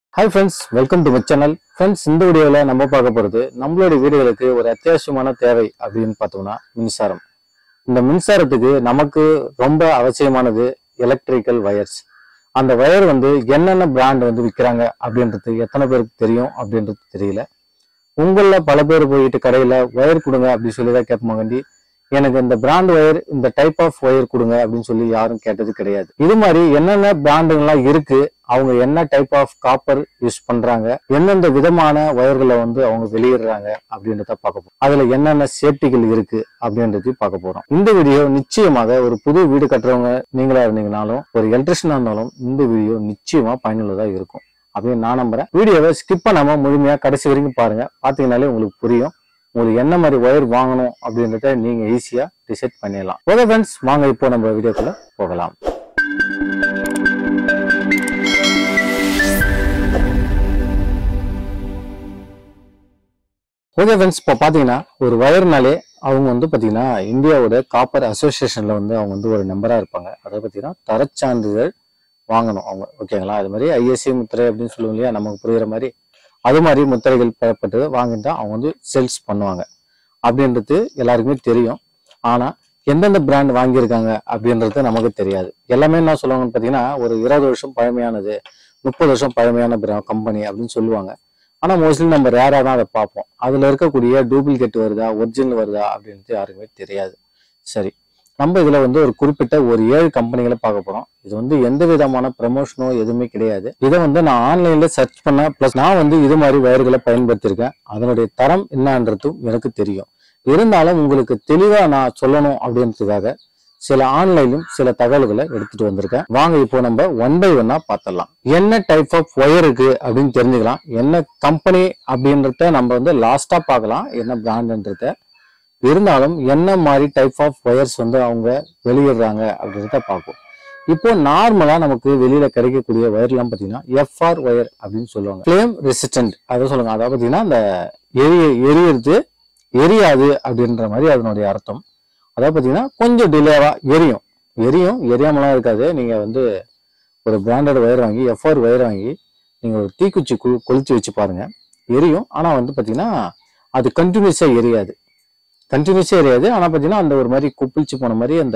Hi friends welcome to my channel friends இந்த வீடியோவில் நம்ம பார்க்க போகிறது நம்மளுடைய வீடுகளுக்கு ஒரு அத்தியாவசியமான தேவை அப்படின்னு பார்த்தோம்னா மின்சாரம் இந்த மின்சாரத்துக்கு நமக்கு ரொம்ப அவசியமானது எலக்ட்ரிக்கல் வயர்ஸ் அந்த வயர் வந்து என்னென்ன பிராண்ட் வந்து விற்கிறாங்க அப்படின்றது எத்தனை பேருக்கு தெரியும் அப்படின்றது தெரியல உங்களில் பல பேர் போயிட்டு கடையில் ஒயர் கொடுங்க அப்படின்னு சொல்லி தான் கேட்பாங்கண்டி எனக்கு இந்த பிராண்ட் ஒயர் இந்த டைப் ஆஃப் ஒயர் கொடுங்க அப்படின்னு சொல்லி யாரும் கேட்டது கிடையாது இது மாதிரி என்னென்ன பிராண்டுங்கள்லாம் இருக்கு அவங்க என்ன டைப் ஆஃப் காப்பர் யூஸ் பண்றாங்க எந்தெந்த விதமான ஒயர்களை வந்து அவங்க வெளியிடுறாங்க அப்படின்றத பார்க்க போறோம் அதுல என்னென்ன சேஃப்டிகள் இருக்கு அப்படின்றதையும் பார்க்க போறோம் இந்த வீடியோ நிச்சயமாக ஒரு புது வீடு கட்டுறவங்க நீங்களா இருந்தீங்கனாலும் ஒரு எலக்ட்ரிஷனா இருந்தாலும் இந்த வீடியோ நிச்சயமா பயனுள்ளதா இருக்கும் அப்படின்னு நான் நம்புறேன் வீடியோவை ஸ்கிப் பண்ணாம முழுமையா கடைசி வரைக்கும் பாருங்க பாத்தீங்கன்னாலே உங்களுக்கு புரியும் உங்களுக்கு என்ன மாதிரி ஒயர் வாங்கணும் அப்படின்றத நீங்க ஈஸியா டிசைட் பண்ணிடலாம் ஓகே ஃப்ரெண்ட்ஸ் வாங்க இப்போ நம்ம வீடியோக்குள்ள போகலாம் ஓகே ஃப்ரெண்ட்ஸ் இப்போ பார்த்தீங்கன்னா ஒரு வயர்னாலே அவங்க வந்து பார்த்தீங்கன்னா இந்தியாவோட காப்பர் அசோசியேஷனில் வந்து அவங்க வந்து ஒரு மெம்பராக இருப்பாங்க அதை பார்த்தீங்கன்னா தரச்சான்றிதழ் வாங்கணும் அவங்க ஓகேங்களா அது மாதிரி ஐஎஸ்சி முத்திரை அப்படின்னு சொல்லுவோம் இல்லையா நமக்கு புரியுற மாதிரி அது மாதிரி முத்திரைகள் பெறப்பட்டு வாங்கிட்டு தான் அவங்க வந்து சேல்ஸ் பண்ணுவாங்க அப்படின்றது எல்லாருக்குமே தெரியும் ஆனால் எந்தெந்த பிராண்ட் வாங்கியிருக்காங்க அப்படின்றது நமக்கு தெரியாது எல்லாமே என்ன சொல்லுவாங்கன்னு பார்த்தீங்கன்னா ஒரு இருபது வருஷம் பழமையானது முப்பது வருஷம் பழமையான கம்பெனி அப்படின்னு சொல்லுவாங்க ஆனால் மோஸ்ட்லி நம்ம ரேராக தான் அதை பார்ப்போம் அதில் இருக்கக்கூடிய டூப்ளிகேட் வருதா ஒரிஜினல் வருதா அப்படின்றது யாருக்குமே தெரியாது சரி நம்ம இதில் வந்து ஒரு குறிப்பிட்ட ஒரு ஏழு கம்பெனிகளை பார்க்க போகிறோம் இது வந்து எந்த விதமான ப்ரமோஷனோ எதுவுமே கிடையாது இதை வந்து நான் ஆன்லைனில் சர்ச் பண்ண ப்ளஸ் நான் வந்து இது மாதிரி வயர்களை பயன்படுத்தியிருக்கேன் அதனுடைய தரம் என்னன்றதும் எனக்கு தெரியும் இருந்தாலும் உங்களுக்கு தெளிவாக நான் சொல்லணும் அப்படின்றதுக்காக சில ஆன்லைனும் சில தகவல்களை எடுத்துட்டு வந்திருக்கேன் வாங்க இப்போ நம்ம ஒன் பை ஒன்னா பார்த்துடலாம் என்ன டைப் ஆஃப் ஒயர் இருக்கு அப்படின்னு தெரிஞ்சுக்கலாம் என்ன கம்பெனி அப்படின்றத நம்ம வந்து லாஸ்டா பார்க்கலாம் என்ன பிராண்ட்ன்றத இருந்தாலும் என்ன மாதிரி டைப் ஆஃப் ஒயர்ஸ் வந்து அவங்க வெளியிடுறாங்க அப்படின்றத பார்ப்போம் இப்போ நார்மலா நமக்கு வெளியில கிடைக்கக்கூடிய ஒயர்லாம் பார்த்தீங்கன்னா எஃப்ஆர் ஒயர் அப்படின்னு சொல்லுவாங்க ஃபிளேம் ரெசிஸ்டன்ட் அதை சொல்லுங்க அதாவது பார்த்தீங்கன்னா அந்த எரிய எரியறது எரியாது அப்படின்ற மாதிரி அதனுடைய அர்த்தம் அதாவது பார்த்தீங்கன்னா கொஞ்சம் டிலேவா எரியும் எரியும் எரியாமலாம் இருக்காது நீங்க வந்து ஒரு பிராண்டட் ஒயர் வாங்கி எஃப்ஆர் ஒயர் வாங்கி நீங்க ஒரு தீக்குச்சி கொ கொளுத்தி வச்சு பாருங்க எரியும் ஆனா வந்து பார்த்தீங்கன்னா அது கண்டினியூஸா எரியாது கண்டினியூஸா எரியாது ஆனா பார்த்தீங்கன்னா அந்த ஒரு மாதிரி குப்பிளிச்சு போன மாதிரி அந்த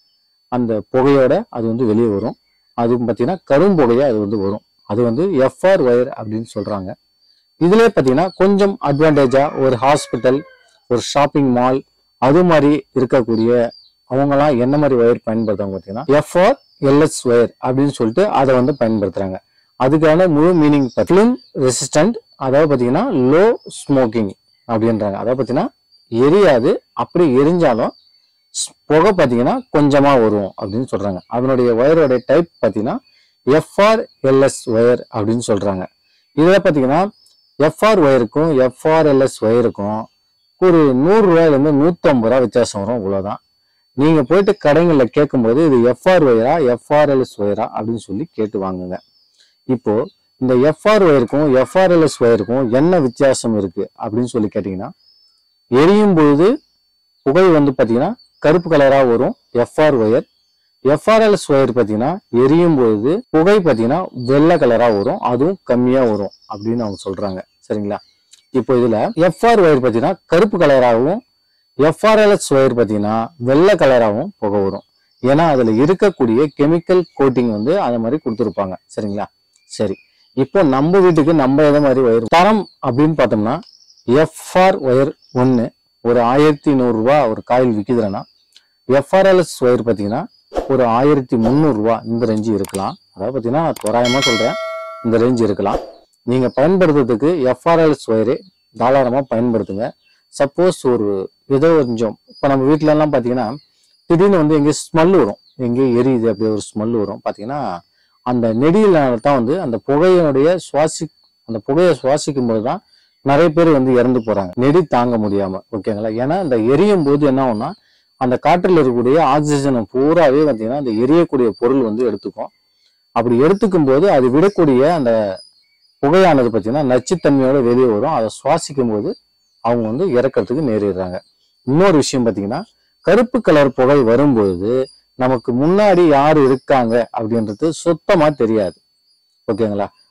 அந்த புகையோட அது வந்து வெளியே வரும் அதுவும் பார்த்தீங்கன்னா கரும்புகையா அது வந்து வரும் அது வந்து எஃப்ஆர் ஒயர் அப்படின்னு சொல்றாங்க இதுலயே பார்த்தீங்கன்னா கொஞ்சம் அட்வான்டேஜா ஒரு ஹாஸ்பிட்டல் ஒரு ஷாப்பிங் மால் அது மாதிரி இருக்கக்கூடிய அவங்கலாம் என்ன மாதிரி ஒயர் பயன்படுத்துறாங்க பார்த்தீங்கன்னா எஃப்ஆர் எல்எஸ் ஒயர் அப்படின்னு சொல்லிட்டு அதை வந்து பயன்படுத்துறாங்க அதுக்கான முழு மீனிங் ஃபிலிம் ரெசிஸ்டன்ட் அதாவது பார்த்தீங்கன்னா லோ ஸ்மோக்கிங் அப்படின்றாங்க அதாவது பார்த்தீங்கன்னா எரியாது அப்படி எரிஞ்சாலும் ஸ்- புகை பார்த்தீங்கன்னா கொஞ்சமா வரும் அப்படின்னு சொல்றாங்க அதனுடைய ஒயரோட டைப் பார்த்தீங்கன்னா எஃப்ஆர் எல்எஸ் ஒயர் அப்படின்னு சொல்றாங்க இதில் பார்த்தீங்கன்னா எஃப்ஆர் ஒயருக்கும் எஃப்ஆர்எல்எஸ் ஒயருக்கும் ஒரு நூறு ரூபாயிலேருந்து நூற்றம்பது ரூபா வித்தியாசம் வரும் இவ்வளோதான் நீங்கள் போயிட்டு கடைகளில் கேட்கும்போது இது எஃப்ஆர் ஒயரா எஃப்ஆர்எல்எஸ் ஒயரா அப்படின்னு சொல்லி கேட்டு வாங்குங்க இப்போ இந்த எஃப்ஆர் ஒயருக்கும் எஃப்ஆர்எல்எஸ் ஒயருக்கும் என்ன வித்தியாசம் இருக்கு அப்படின்னு சொல்லி கேட்டிங்கன்னா எரியும் பொழுது புகை வந்து பார்த்தீங்கன்னா கருப்பு கலராக வரும் எஃப்ஆர் ஒயர் எஃப்ஆர்எல்எஸ் ஒயர் பார்த்தீங்கன்னா எரியும் பொழுது புகை பார்த்தீங்கன்னா வெள்ளை கலராக வரும் அதுவும் கம்மியாக வரும் அப்படின்னு அவங்க சொல்றாங்க சரிங்களா இப்போ இதுல எஃப்ஆர் ஒயர் பார்த்தீங்கன்னா கருப்பு கலராகவும் எஃப்ஆர்எல்எஸ் ஒயர் பார்த்தீங்கன்னா வெள்ளை கலராகவும் புகை வரும் ஏன்னா அதுல இருக்கக்கூடிய கெமிக்கல் கோட்டிங் வந்து அந்த மாதிரி கொடுத்துருப்பாங்க சரிங்களா சரி இப்போ நம்ம வீட்டுக்கு நம்ம எதை மாதிரி ஒயர் தரம் அப்படின்னு பார்த்தோம்னா எஃப்ஆர் ஒயர் ஒன்று ஒரு ஆயிரத்தி நூறுரூவா ஒரு காயில் விற்கிதுன்னா எஃப்ஆர்எல்எஸ் ஒயர் பார்த்தீங்கன்னா ஒரு ஆயிரத்தி முந்நூறுரூவா இந்த ரேஞ்சு இருக்கலாம் அதாவது பார்த்தீங்கன்னா நான் தோராயமாக சொல்கிறேன் இந்த ரேஞ்ச் இருக்கலாம் நீங்கள் பயன்படுத்துறதுக்கு எஃப்ஆர்எல்எஸ் ஒயரே தாராளமாக பயன்படுத்துங்க சப்போஸ் ஒரு ஏதோ கொஞ்சம் இப்போ நம்ம வீட்டிலலாம் பார்த்தீங்கன்னா திடீர்னு வந்து எங்கேயும் ஸ்மெல் வரும் எங்கேயும் எரியுது அப்படி ஒரு ஸ்மெல் வரும் பார்த்தீங்கன்னா அந்த நெடியினால தான் வந்து அந்த புகையினுடைய சுவாசி அந்த புகையை சுவாசிக்கும் போது தான் நிறைய பேர் வந்து இறந்து போறாங்க நெடி தாங்க முடியாம ஓகேங்களா ஏன்னா இந்த எரியும் போது என்ன ஆகும்னா அந்த காற்றில் இருக்கக்கூடிய ஆக்சிஜனை பூராவே பார்த்தீங்கன்னா அந்த எரியக்கூடிய பொருள் வந்து எடுத்துக்கும் அப்படி எடுத்துக்கும் போது அது விடக்கூடிய அந்த புகையானது பார்த்தீங்கன்னா நச்சுத்தன்மையோட வெளியே வரும் அதை சுவாசிக்கும் போது அவங்க வந்து இறக்கிறதுக்கு நேரிடுறாங்க இன்னொரு விஷயம் பார்த்தீங்கன்னா கருப்பு கலர் புகை வரும்பொழுது நமக்கு முன்னாடி யார் இருக்காங்க அப்படின்றது சுத்தமா தெரியாது ஓகேங்களா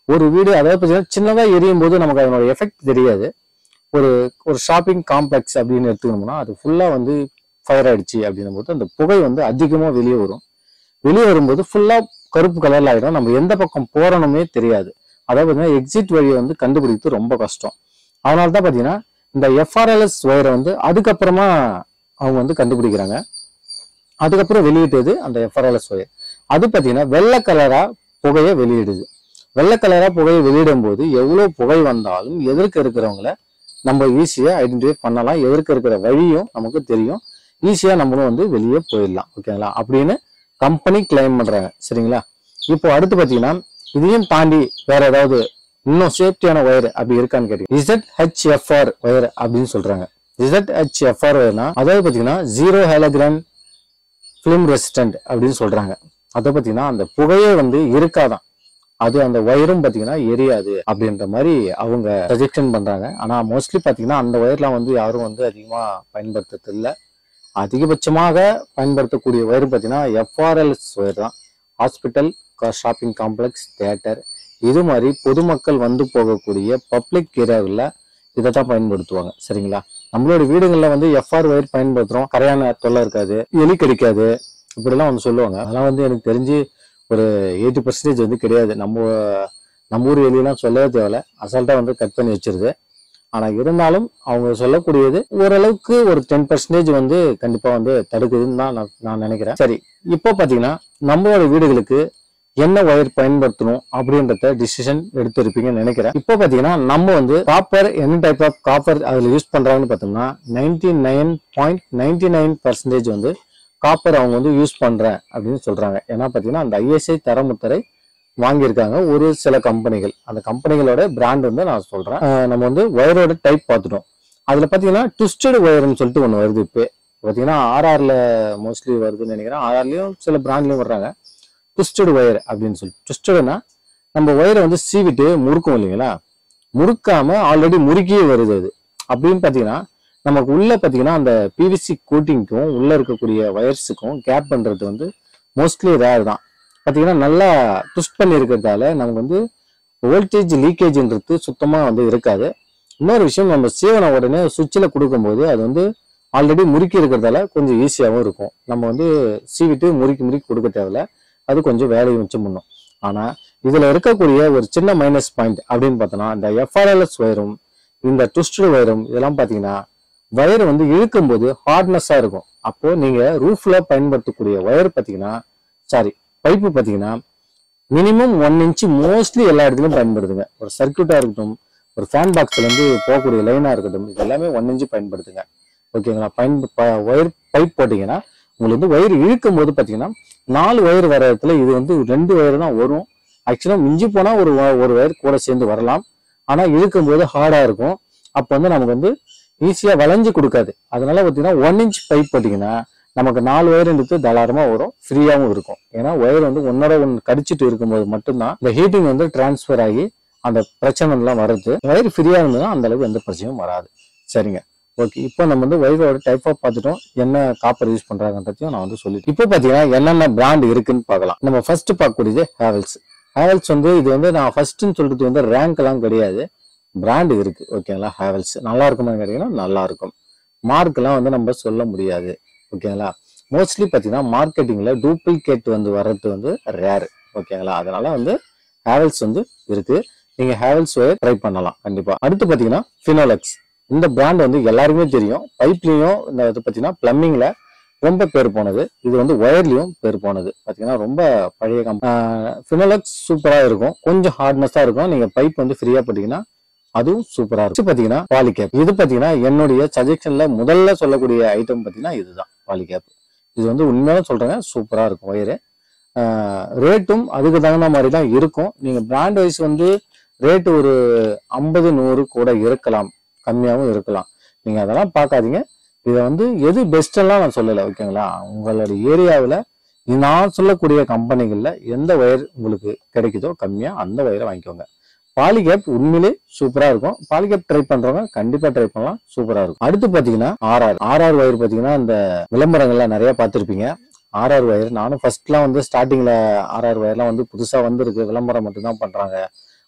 ஒரு வீடு அதாவது பார்த்தீங்கன்னா சின்னதாக எரியும் போது நமக்கு அதனோட எஃபெக்ட் தெரியாது ஒரு ஒரு ஷாப்பிங் காம்ப்ளெக்ஸ் அப்படின்னு எடுத்துக்கணும்னா அது ஃபுல்லாக வந்து ஃபயர் ஆயிடுச்சு அப்படின்னும் போது அந்த புகை வந்து அதிகமாக வெளியே வரும் வெளியே வரும்போது ஃபுல்லாக கருப்பு கலர்ல ஆயிடும் நம்ம எந்த பக்கம் போறோம்னே தெரியாது அதாவது பார்த்தீங்கன்னா எக்ஸிட் வழியை வந்து கண்டுபிடிக்கிறது ரொம்ப கஷ்டம் அதனால தான் பார்த்தீங்கன்னா இந்த எஃப்ஆர்எல்எஸ் ஒயரை வந்து அதுக்கப்புறமா அவங்க வந்து கண்டுபிடிக்கிறாங்க அதுக்கப்புறம் வெளியிட்டது அந்த எஃப்ஆர்எல்எஸ் ஒயர் அது பார்த்தீங்கன்னா வெள்ளை கலரா புகையை வெளியிடுது வெள்ளை கலரா புகையை வெளியிடும் போது எவ்வளோ புகை வந்தாலும் எதிர்க்க இருக்கிறவங்கள நம்ம ஈஸியாக ஐடென்டிஃபை பண்ணலாம் எதிர்க்க இருக்கிற வழியும் நமக்கு தெரியும் ஈஸியாக நம்மளும் வந்து வெளியே போயிடலாம் ஓகேங்களா அப்படின்னு கம்பெனி கிளைம் பண்றாங்க சரிங்களா இப்போ அடுத்து பார்த்தீங்கன்னா இதையும் தாண்டி வேற ஏதாவது இன்னும் சேஃப்டியான ஒயர் அப்படி இருக்கான்னு கேட்டீங்க இசட் ஹெச்எஃப்ஆர் ஒயர் அப்படின்னு சொல்றாங்க இசட் ஹெச்எஃப்ஆர் ஒயர்னா அதாவது பார்த்தீங்கன்னா ஜீரோ ஹேலகிரான் ஃபிலிம் ரெசிஸ்டன்ட் அப்படின்னு சொல்றாங்க அதை பார்த்தீங்கன்னா அந்த புகையே வந்து இருக்காதான் அது அந்த ஒயரும் பார்த்தீங்கன்னா எரியாது அப்படின்ற மாதிரி அவங்க சஜெக்ஷன் பண்றாங்க ஆனா மோஸ்ட்லி பார்த்தீங்கன்னா அந்த ஒயர்லாம் வந்து யாரும் வந்து அதிகமா பயன்படுத்துறது இல்ல அதிகபட்சமாக பயன்படுத்தக்கூடிய ஒயர் பார்த்தீங்கன்னா எஃப்ஆர்எல்எஸ் ஒயர் தான் ஹாஸ்பிட்டல் ஷாப்பிங் காம்ப்ளெக்ஸ் தியேட்டர் இது மாதிரி பொதுமக்கள் வந்து போகக்கூடிய பப்ளிக் ஏரியாவில் இதை தான் பயன்படுத்துவாங்க சரிங்களா நம்மளோட வீடுகளில் வந்து எஃப்ஆர் ஒயர் பயன்படுத்துகிறோம் கரையான தொல்லை இருக்காது எலி கடிக்காது இப்படிலாம் வந்து சொல்லுவாங்க அதெல்லாம் வந்து எனக்கு தெரிஞ்சு ஒரு எயிட்டி பர்சன்டேஜ் வந்து கிடையாது நம்ம நம்ம ஊர் எலியெல்லாம் சொல்லவே தேவையில்ல அசால்ட்டாக வந்து கட் பண்ணி வச்சிருது ஆனால் இருந்தாலும் அவங்க சொல்லக்கூடியது ஓரளவுக்கு ஒரு டென் பர்சன்டேஜ் வந்து கண்டிப்பாக வந்து தடுக்குதுன்னு தான் நான் நான் நினைக்கிறேன் சரி இப்போ பார்த்தீங்கன்னா நம்மளோட வீடுகளுக்கு என்ன ஒயர் பயன்படுத்தணும் அப்படின்றத டிசிஷன் எடுத்திருப்பீங்கன்னு நினைக்கிறேன் இப்போ பார்த்தீங்கன்னா நம்ம வந்து காப்பர் என்ன டைப் ஆஃப் காப்பர் அதில் யூஸ் பண்ணுறாங்கன்னு பார்த்தோம்னா ninety nine point ninety nine percentage வந்து காப்பர் அவங்க வந்து யூஸ் பண்ணுறேன் அப்படின்னு சொல்கிறாங்க ஏன்னா பார்த்தீங்கன்னா அந்த ஐஎஸ்ஐ தரமுத்தரை வாங்கியிருக்காங்க ஒரு சில கம்பெனிகள் அந்த கம்பெனிகளோட பிராண்ட் வந்து நான் சொல்கிறேன் நம்ம வந்து ஒயரோட டைப் பார்த்துட்டோம் அதில் பார்த்தீங்கன்னா ட்விஸ்டட் ஒயர்னு சொல்லிட்டு ஒன்று வருது இப்போ பார்த்தீங்கன்னா ஆர்ஆரில் மோஸ்ட்லி வருதுன்னு நினைக்கிறேன் ஆர்ஆர்லேயும் சில பிராண்ட்லேயும் வர்றாங்க ட்விஸ்டட் ஒயர் அப்படின்னு சொல்லி ட்விஸ்டட்னா நம்ம ஒயரை வந்து சீவிட்டு முறுக்கும் இல்லைங்களா முறுக்காம ஆல்ரெடி முறுக்கியே வருது அது அப்படின்னு பார்த்தீங்கன்னா நமக்கு உள்ள பார்த்தீங்கன்னா அந்த பிவிசி கோட்டிங்க்கும் உள்ள இருக்கக்கூடிய ஒயர்ஸுக்கும் கேப் பண்றது வந்து மோஸ்ட்லி ரேர் தான் பார்த்தீங்கன்னா நல்லா ட்விஸ்ட் பண்ணி இருக்கிறதால நமக்கு வந்து வோல்டேஜ் லீக்கேஜ்ன்றது சுத்தமாக வந்து இருக்காது இன்னொரு விஷயம் நம்ம சீவன உடனே சுவிட்சில் கொடுக்கும்போது அது வந்து ஆல்ரெடி முறுக்கி இருக்கிறதால கொஞ்சம் ஈஸியாகவும் இருக்கும் நம்ம வந்து சீவிட்டு முறுக்கி முறுக்கி கொடுக்க தேவையில்ல அது கொஞ்சம் வேலையை மிச்சம் பண்ணும் ஆனால் இதில் இருக்கக்கூடிய ஒரு சின்ன மைனஸ் பாயிண்ட் அப்படின்னு பார்த்தோன்னா இந்த எஃப்ஆர்எல்எஸ் ஒயரும் இந்த ட்விஸ்டட் ஒயரும் இதெல்லாம் பார்த்தீங்கன்னா வயர் வந்து இழுக்கும்போது ஹார்ட்னஸாக இருக்கும் அப்போ நீங்கள் ரூஃபில் பயன்படுத்தக்கூடிய ஒயர் பார்த்தீங்கன்னா சாரி பைப்பு பார்த்தீங்கன்னா மினிமம் ஒன் இன்ச்சு மோஸ்ட்லி எல்லா இடத்துலையும் பயன்படுத்துங்க ஒரு சர்க்கியூட்டாக இருக்கட்டும் ஒரு ஃபேன் பாக்ஸ்லேருந்து போகக்கூடிய லைனாக இருக்கட்டும் இது எல்லாமே ஒன் இன்ச்சு பயன்படுத்துங்க ஓகேங்களா பயன் ஒயர் பைப் போட்டிங்கன்னா உங்களுக்கு வந்து ஒயர் இழுக்கும் போது பார்த்தீங்கன்னா நாலு ஒயர் வர இடத்துல இது வந்து ரெண்டு ஒயர் தான் வரும் ஆக்சுவலாக மிஞ்சி போனால் ஒரு wa- ஒரு ஒயர் கூட சேர்ந்து வரலாம் ஆனால் இழுக்கும் போது ஹார்டாக இருக்கும் அப்போ வந்து நமக்கு வந்து ஈஸியாக வளைஞ்சு கொடுக்காது அதனால பார்த்தீங்கன்னா ஒன் இன்ச் பைப் போட்டிங்கன்னா நமக்கு நாலு ஒயர்ன்றது தாராளமாக வரும் ஃப்ரீயாகவும் இருக்கும் ஏன்னா ஒயர் வந்து ஒன்னோட ஒன்று கடிச்சிட்டு இருக்கும்போது மட்டும்தான் இந்த ஹீட்டிங் வந்து டிரான்ஸ்ஃபர் ஆகி அந்த பிரச்சனை எல்லாம் வருது ஒயர் ஃப்ரீயாக இருந்ததுன்னா அந்த அளவுக்கு எந்த பிரச்சனையும் வராது சரிங்க ஓகே இப்போ நம்ம வந்து ஒயரோட டைப் ஆஃப் பார்த்துட்டோம் என்ன காப்பர் யூஸ் பண்றாங்கன்றதையும் நான் வந்து சொல்லிட்டேன் இப்போ பார்த்தீங்கன்னா என்னென்ன பிராண்ட் இருக்குன்னு பார்க்கலாம் நம்ம ஃபர்ஸ்ட் பார்க்கக்கூடியது ஹேவல்ஸ் ஹேவல்ஸ் வந்து இது வந்து நான் ஃபர்ஸ்ட்னு சொல்றது வந்து ரேங்க் எல்லாம் கிடையாது பிராண்ட் இருக்கு ஓகேங்களா ஹேவல்ஸ் நல்லா இருக்குமான்னு கேட்டீங்கன்னா நல்லா இருக்கும் மார்க்லாம் வந்து நம்ம சொல்ல முடியாது ஓகேங்களா மோஸ்ட்லி பார்த்தீங்கன்னா மார்க்கெட்டிங்கில் டூப்ளிகேட் வந்து வர்றது வந்து ரேர் ஓகேங்களா அதனால வந்து ஹேவல்ஸ் வந்து இருக்கு நீங்க ஹேவல்ஸ் ஒயர் ட்ரை பண்ணலாம் கண்டிப்பா அடுத்து பார்த்தீங்கன்னா ஃபினோலெக்ஸ் இந்த பிராண்ட் வந்து எல்லாருமே தெரியும் பைப்லையும் இந்த இது பார்த்தீங்கன்னா பிளம்பிங்ல ரொம்ப பேர் போனது இது வந்து ஒயர்லயும் பேர் போனது பார்த்தீங்கன்னா ரொம்ப பழைய கம்பெனி ஃபினோலெக்ஸ் சூப்பராக இருக்கும் கொஞ்சம் ஹார்ட்னஸாக இருக்கும் நீங்கள் பைப் வந்து ஃப்ரீயாக போட்டிங்கன்னா அதுவும் சூப்பராக இருக்கும் பார்த்தீங்கன்னா பாலிகேப் இது பார்த்தீங்கன்னா என்னுடைய சஜெக்ஷன்ல முதல்ல சொல்லக்கூடிய ஐட்டம் பார்த்தீங்கன்னா இதுதான் பாலிகேப் இது வந்து உண்மையாக சொல்றேங்க சூப்பராக இருக்கும் ஒயரு ரேட்டும் அதுக்கு தகுந்த மாதிரி தான் இருக்கும் நீங்கள் பிராண்ட் வைஸ் வந்து ரேட்டு ஒரு ஐம்பது நூறு கூட இருக்கலாம் கம்மியாகவும் இருக்கலாம் நீங்கள் அதெல்லாம் பார்க்காதீங்க இதை வந்து எது பெஸ்ட்டெல்லாம் நான் சொல்லலை ஓகேங்களா உங்களோட ஏரியாவில் நான் சொல்லக்கூடிய கம்பெனிகளில் எந்த ஒயர் உங்களுக்கு கிடைக்குதோ கம்மியாக அந்த ஒயரை வாங்கிக்கோங்க பாலிகேப் உண்மையிலே சூப்பராக இருக்கும் பாலிகேப் ட்ரை பண்ணுறவங்க கண்டிப்பாக ட்ரை பண்ணலாம் சூப்பராக இருக்கும் அடுத்து பார்த்தீங்கன்னா ஆர்ஆர் ஆர்ஆர் ஒயர் பார்த்தீங்கன்னா இந்த விளம்பரங்கள்லாம் நிறைய பார்த்துருப்பீங்க ஆர்ஆர் ஒயர் நானும் ஃபர்ஸ்ட்லாம் வந்து ஸ்டார்டிங்கில் ஆர்ஆர் ஒயர்லாம் வந்து புதுசாக வந்திருக்கு விளம்பரம் மட்டும்தான் பண்ணுறாங்க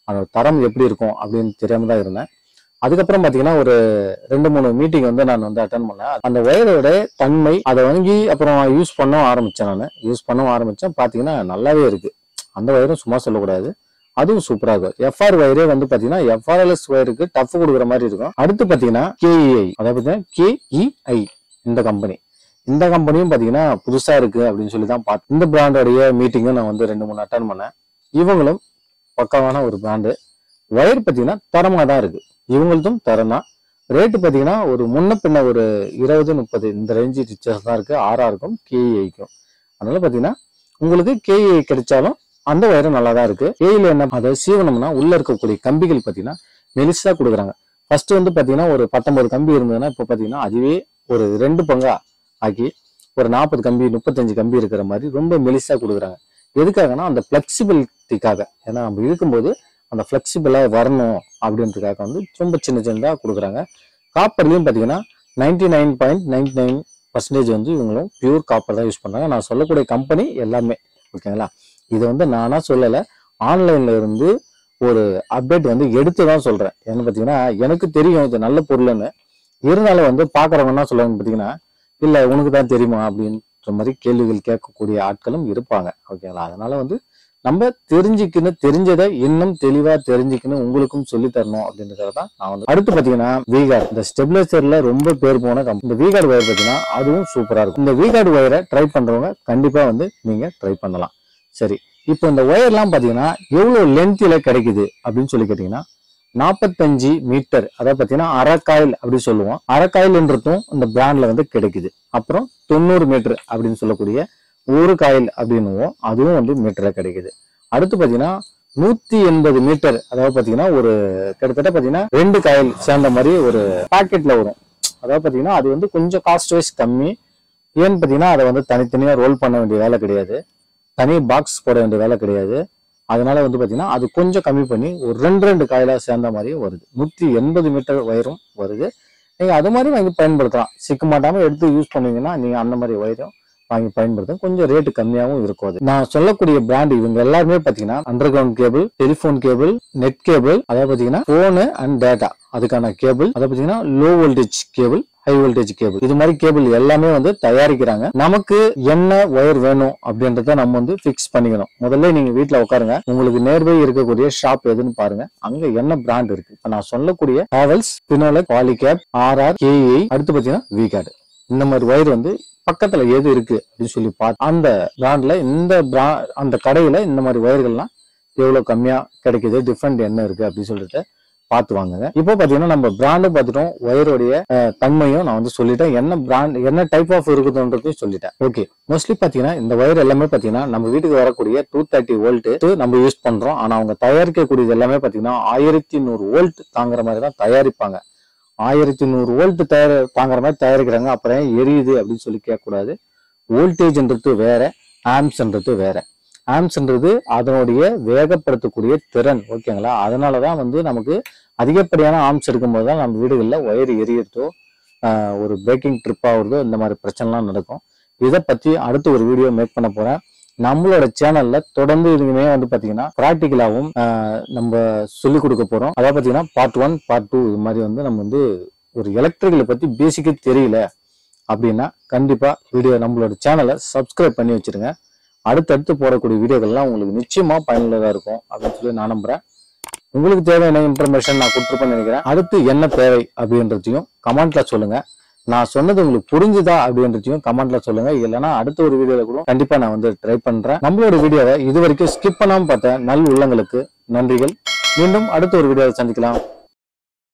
அந்த தரம் எப்படி இருக்கும் அப்படின்னு தெரியாம தான் இருந்தேன் அதுக்கப்புறம் பார்த்தீங்கன்னா ஒரு ரெண்டு மூணு மீட்டிங் வந்து நான் வந்து அட்டன் பண்ணேன் அந்த ஒயரோட தன்மை அதை வாங்கி அப்புறம் யூஸ் பண்ண ஆரம்பித்தேன் நான் யூஸ் பண்ண ஆரம்பித்தேன் பார்த்தீங்கன்னா நல்லாவே இருக்கு அந்த ஒயரும் சும்மா சொல்லக்கூடாது அதுவும் சூப்பராக இருக்கும் எஃப்ஆர் ஒயரே வந்து பார்த்தீங்கன்னா எஃப்ஆர்எல்எஸ் ஒயருக்கு டஃப் கொடுக்குற மாதிரி இருக்கும் அடுத்து பார்த்தீங்கன்னா கேஇஐ அதாவது பார்த்தீங்கன்னா கேஇஐ இந்த கம்பெனி இந்த கம்பெனியும் பார்த்தீங்கன்னா புதுசாக இருக்கு அப்படின்னு சொல்லி தான் பார்த்தேன் இந்த பிராண்டோடைய மீட்டிங்கும் நான் வந்து ரெண்டு மூணு அட்டன் பண்ணேன் இவங்களும் பக்காவான ஒரு பிராண்டு ஒயர் பார்த்தீங்கன்னா தரமாக தான் இருக்கு இவங்களதும் தரம் தான் ரேட்டு பார்த்தீங்கன்னா ஒரு முன்ன பின்ன ஒரு இருபது முப்பது இந்த ரேஞ்சு ரிச்சஸ் தான் இருக்கு ஆறா இருக்கும் கேஇஐக்கும் அதனால பார்த்தீங்கன்னா உங்களுக்கு கேஇஐ கிடைச்சாலும் அந்த ஒயரும் நல்லா தான் இருக்கு கேஇல என்ன அதை சீவனம்னா உள்ள இருக்கக்கூடிய கம்பிகள் பார்த்தீங்கன்னா மெலிசா கொடுக்குறாங்க ஃபர்ஸ்ட் வந்து பார்த்தீங்கன்னா ஒரு பத்தொன்பது கம்பி இருந்ததுன்னா இப்போ பார்த்தீங்கன்னா அதுவே ஒரு ரெண்டு பங்கா ஆக்கி ஒரு நாற்பது கம்பி முப்பத்தஞ்சு கம்பி இருக்கிற மாதிரி ரொம்ப மெலிசா கொடுக்குறாங்க எதுக்காகனா அந்த ஃபிளெக்சிபிலிட்டிக்காக ஏன்னா நம்ம இருக்கும்போது அந்த ஃப்ளெக்சிபிளாக வரணும் அப்படின்றதுக்காக வந்து ரொம்ப சின்ன சின்னதாக கொடுக்குறாங்க காப்பர்லையும் பார்த்தீங்கன்னா ninety nine point ninety nine percentage வந்து இவங்களும் பியூர் காப்பர் தான் யூஸ் பண்ணுறாங்க நான் சொல்லக்கூடிய கம்பெனி எல்லாமே ஓகேங்களா இதை வந்து நானா சொல்லலை ஆன்லைன்ல இருந்து ஒரு அப்டேட் வந்து எடுத்து தான் சொல்கிறேன் ஏன்னு பார்த்தீங்கன்னா எனக்கு தெரியும் இது நல்ல பொருள்னு இருந்தாலும் வந்து பார்க்குறவங்க என்ன சொல்லுவாங்க பார்த்தீங்கன்னா இல்லை உனக்கு தான் தெரியுமா அப்படின்ற மாதிரி கேள்விகள் கேட்கக்கூடிய ஆட்களும் இருப்பாங்க ஓகேங்களா அதனால வந்து நம்ம தெரிஞ்சுக்கணும் தெரிஞ்சதை இன்னும் தெளிவா தெரிஞ்சுக்கணும் உங்களுக்கும் சொல்லி தரணும் அப்படின்றத தான் நான் வந்து அடுத்து பாத்தீங்கன்னா வீகார்டு இந்த ஸ்டெபிலைசர்ல ரொம்ப பேர் போன company. இந்த வீகார்டு ஒயர் பாத்தீங்கன்னா அதுவும் சூப்பரா இருக்கும் இந்த வீகார்டு ஒயரை ட்ரை பண்றவங்க கண்டிப்பா வந்து நீங்க ட்ரை பண்ணலாம் சரி இப்போ இந்த ஒயர்லாம் பாத்தீங்கன்னா எவ்வளவு லென்த்தில கிடைக்குது அப்படின்னு சொல்லி கேட்டீங்கன்னா நாற்பத்தஞ்சு மீட்டர் அதாவது பார்த்தீங்கன்னா அரைக்காயில் அப்படின்னு சொல்லுவோம் அரைக்காயில்ன்றதும் இந்த பிராண்ட்ல வந்து கிடைக்குது அப்புறம் தொண்ணூறு மீட்டர் அப்படின்னு சொல்லக்கூடிய ஒரு காயில் அப்படின்னுவோம் அதுவும் வந்து மீட்டர்ல கிடைக்குது அடுத்து பார்த்தீங்கன்னா நூத்தி எண்பது மீட்டர் அதாவது பார்த்தீங்கன்னா ஒரு கிட்டத்தட்ட பார்த்தீங்கன்னா ரெண்டு காயில் சேர்ந்த மாதிரி ஒரு பாக்கெட்ல வரும் அதாவது பார்த்தீங்கன்னா அது வந்து கொஞ்சம் காஸ்ட் வைஸ் கம்மி ஏன்னு பார்த்தீங்கன்னா அதை வந்து தனித்தனியாக ரோல் பண்ண வேண்டிய வேலை கிடையாது தனி பாக்ஸ் போட வேண்டிய வேலை கிடையாது அதனால வந்து பார்த்தீங்கன்னா அது கொஞ்சம் கம்மி பண்ணி ஒரு ரெண்டு ரெண்டு காயிலா சேர்ந்த மாதிரியும் வருது நூற்றி எண்பது மீட்டர் ஒயரும் வருது நீங்கள் அது மாதிரி வாங்கி பயன்படுத்தலாம் சிக்க மாட்டாமல் எடுத்து யூஸ் பண்ணீங்கன்னா நீங்கள் அந்த மாதிரி ஒயரும் வாங்கி பயன்படுத்தும் கொஞ்சம் ரேட்டு கம்மியாகவும் இருக்கும் அது நான் சொல்லக்கூடிய பிராண்ட் இவங்க எல்லாருமே பார்த்தீங்கன்னா underground cable telephone cable net cable அதாவது பார்த்தீங்கன்னா ஃபோனு அண்ட் டேட்டா அதுக்கான கேபிள் அதை பார்த்தீங்கன்னா low voltage cable high voltage cable இது மாதிரி கேபிள் எல்லாமே வந்து தயாரிக்கிறாங்க நமக்கு என்ன ஒயர் வேணும் அப்படின்றத நம்ம வந்து ஃபிக்ஸ் பண்ணிக்கணும் முதல்ல நீங்க வீட்ல உட்காருங்க உங்களுக்கு நேர்பை இருக்கக்கூடிய ஷாப் எதுன்னு பாருங்க அங்க என்ன பிராண்ட் இருக்கு இப்ப நான் சொல்லக்கூடிய ஹாவல்ஸ் பினோலக் பாலிகேப் ஆர்ஆர் கேஏ அடுத்து பாத்தீங்கன்னா விகார்டு இந்த மாதிரி ஒயர் வந்து பக்கத்துல எது இருக்கு அப்படின்னு சொல்லி பார்த்து அந்த பிராண்ட்ல இந்த பிரா அந்த கடையில இந்த மாதிரி ஒயர்கள்லாம் எவ்வளவு கம்மியா கிடைக்குது டிஃப்ரெண்ட் என்ன இருக்கு அப்படின்னு சொல்லிட்டு பார்த்து வாங்குங்க இப்போ பாத்தீங்கன்னா நம்ம பிராண்டும் பார்த்துட்டோம் ஒயருடைய அஹ், தன்மையும் நான் வந்து சொல்லிட்டேன் என்ன பிராண்ட் என்ன டைப் ஆஃப் இருக்குதுன்றதையும் சொல்லிட்டேன் ஓகே மோஸ்ட்லி பாத்தீங்கன்னா இந்த ஒயர் எல்லாமே பாத்தீங்கன்னா நம்ம வீட்டுக்கு வரக்கூடிய டூ தேர்ட்டி வோல்ட் நம்ம யூஸ் பண்றோம் ஆனா அவங்க தயாரிக்கக்கூடியது எல்லாமே பாத்தீங்கன்னா ஆயிரத்தி நூறு வோல்ட் தாங்குற மாதிரி தான் தயாரிப்பாங்க ஆயிரத்தி நூறு வோல்ட் தயார் தாங்குற மாதிரி தயாரிக்கிறாங்க அப்புறம் ஏன் எரியுது அப்படின்னு சொல்லி கேட்கக்கூடாது வோல்டேஜ்ன்றது வேற ஆம்ஸ்ன்றது வேற ஆம்ஸ்ன்றது அதனுடைய வேகப்படுத்தக்கூடிய திறன் ஓகேங்களா அதனால தான் வந்து நமக்கு அதிகப்படியான ஆம்ஸ் இருக்கும்போது தான் நம்ம வீடுகளில் ஒயர் எரியறதோ ஆஹ், ஒரு பிரேக்கிங் ட்ரிப் ஆகுறதோ இந்த மாதிரி பிரச்சனைலாம் நடக்கும் இதை பற்றி அடுத்து ஒரு வீடியோ மேக் பண்ண போறேன் நம்மளோட சேனல்ல தொடர்ந்து இதுவுமே வந்து பாத்தீங்கன்னா ப்ராக்டிக்கலாகவும் நம்ம சொல்லி கொடுக்க போறோம் அதாவது பாத்தீங்கன்னா பார்ட் ஒன் பார்ட் டூ இது மாதிரி வந்து நம்ம வந்து ஒரு எலக்ட்ரிக்கலை பத்தி பேசிக்கே தெரியல அப்படின்னா கண்டிப்பா வீடியோ நம்மளோட சேனலை சப்ஸ்கிரைப் பண்ணி வச்சிருங்க அடுத்தடுத்து போடக்கூடிய வீடியோக்கள்லாம் உங்களுக்கு நிச்சயமா பயனுள்ளதா இருக்கும் அப்படின்னு சொல்லி நான் நம்புறேன் உங்களுக்கு தேவையான இன்ஃபர்மேஷன் நான் கொடுத்துருப்பேன்னு நினைக்கிறேன் அடுத்து என்ன தேவை அப்படின்றதையும் கமெண்ட்ல சொல்லுங்க நான் சொன்னது உங்களுக்கு புரிஞ்சுதா அப்படின்றதையும் கமெண்ட்ல சொல்லுங்க இல்லைன்னா அடுத்த ஒரு வீடியோல கூட கண்டிப்பா நான் வந்து ட்ரை பண்றேன் நம்மளோட வீடியோவை இது வரைக்கும் ஸ்கிப் பண்ணாம பார்த்த நல் உள்ளங்களுக்கு நன்றிகள் மீண்டும் அடுத்த ஒரு வீடியோவை சந்திக்கலாம்